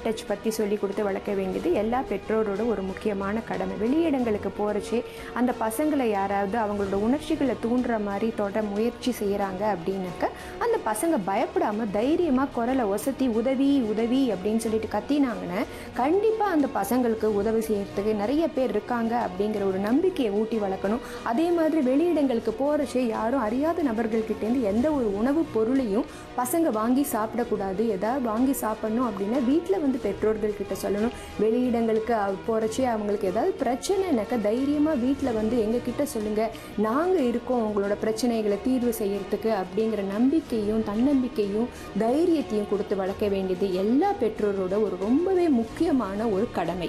Light touch பற்றி சொல்லி கொடுத்து வளர்க்க வேண்டியது எல்லா பெற்றோரோட ஒரு முக்கியமான கடமை வெளியிடங்களுக்கு போகிறச்சே அந்த பசங்களை யாராவது அவங்களோட உணர்ச்சிகளை தூண்டுற மாதிரி தொட முயற்சி செய்கிறாங்க அப்படின்னாக்க அந்த பசங்க பயப்படாமல் தைரியமாக குரலை ஒசத்தி உதவி உதவி அப்படின்னு சொல்லிட்டு கத்தினாங்கன்னா கண்டிப்பாக அந்த பசங்களுக்கு உதவி செய்யறதுக்கு நிறைய பேர் இருக்காங்க அப்படிங்கிற ஒரு நம்பிக்கையை ஊட்டி வளர்க்கணும் அதே மாதிரி வெளியிடங்களுக்கு போகிறச்சே யாரும் அறியாத நபர்கள்கிட்டேருந்து எந்த ஒரு உணவுப் பொருளையும் பசங்க வாங்கி சாப்பிடக்கூடாது ஏதாவது வாங்கி சாப்பிடணும் அப்படின்னா வீட்டில் வந்து பெற்றோர்கள் கிட்ட சொல்லணும் வெளியிடங்களுக்கு போகிறச்சே அவங்களுக்கு ஏதாவது பிரச்சனைனாக்கா தைரியமாக வீட்டில் வந்து எங்ககிட்ட சொல்லுங்கள் நாங்கள் இருக்கோம் உங்களோட பிரச்சனைகளை தீர்வு செய்யறதுக்கு அப்படிங்கிற நம்பிக்கையும் தன்னம்பிக்கையும் தைரியத்தையும் கொடுத்து வளர்க்க வேண்டியது எல்லா பெற்றோரோட ஒரு ரொம்பவே முக்கியமான ஒரு கடமை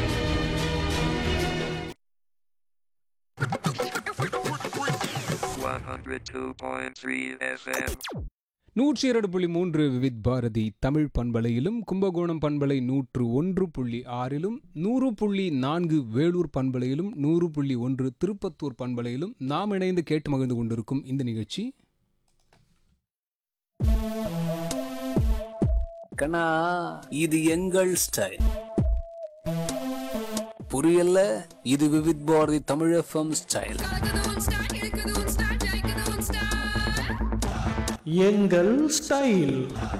One hundred two point three FM. நூற்றி இரண்டு புள்ளி மூன்று விவித் பாரதி தமிழ் பண்பலையிலும் கும்பகோணம் பண்பலை நூற்று ஒன்று புள்ளி ஆறிலும் நூறு புள்ளி நான்கு வேலூர் பண்பலையிலும் நூறு புள்ளி ஒன்று திருப்பத்தூர் பண்பலையிலும் நாம் இணைந்து கேட்டு மகிழ்ந்து கொண்டிருக்கும் இந்த நிகழ்ச்சி கண்ணா இது எங்கள் ஸ்டைல் புரியல இது விவித் பாரதி தமிழ் எஃப்எம் ஸ்டைல் எங்கள் ஸ்டைல்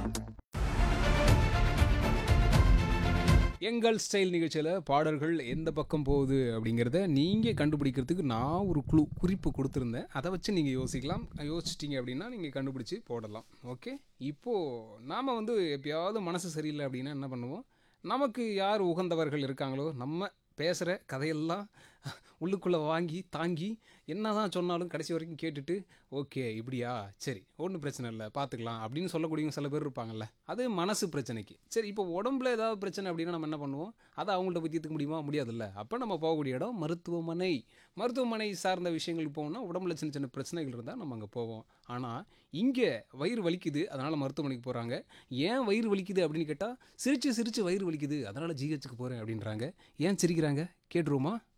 எங்கள் ஸ்டைல் நிகழ்ச்சியில் பாடல்கள் எந்த பக்கம் போகுது அப்படிங்கிறத நீங்கள் கண்டுபிடிக்கிறதுக்கு நான் ஒரு குழு குறிப்பு கொடுத்துருந்தேன் அதை வச்சு நீங்கள் யோசிக்கலாம் யோசிச்சிட்டிங்க அப்படின்னா நீங்கள் கண்டுபிடிச்சி போடலாம் ஓகே இப்போது நாம் வந்து எப்பயாவது மனசு சரியில்லை அப்படின்னா என்ன பண்ணுவோம் நமக்கு யார் உகந்தவர்கள் இருக்காங்களோ நம்ம பேசுகிற கதையெல்லாம் உள்ளுக்குள்ளே வாங்கி தாங்கி என்ன தான் சொன்னாலும் கடைசி வரைக்கும் கேட்டுட்டு ஓகே இப்படியா சரி ஒன்றும் பிரச்சனை இல்லை பார்த்துக்கலாம் அப்படின்னு சொல்லக்கூடியவங்க சில பேர் இருப்பாங்கல்ல அது மனசு பிரச்சனைக்கு சரி இப்போ உடம்புல ஏதாவது பிரச்சனை அப்படின்னா நம்ம என்ன பண்ணுவோம் அதை அவங்கள்ட்ட பற்றி தீர்த்துக்க முடியுமா முடியாதுல்ல அப்போ நம்ம போகக்கூடிய இடம் மருத்துவமனை மருத்துவமனை சார்ந்த விஷயங்களுக்கு போகணும்னா உடம்புல சின்ன சின்ன பிரச்சனைகள் இருந்தால் நம்ம அங்கே போவோம் ஆனால் இங்கே வயிறு வலிக்குது அதனால் மருத்துவமனைக்கு போகிறாங்க ஏன் வயிறு வலிக்குது அப்படின்னு கேட்டால் சிரித்து சிரித்து வயிறு வலிக்குது அதனால் ஜிஹெச்சுக்கு போகிறேன் அப்படின்றாங்க ஏன் சிரிக்கிறாங்க கேட்டுருவோமா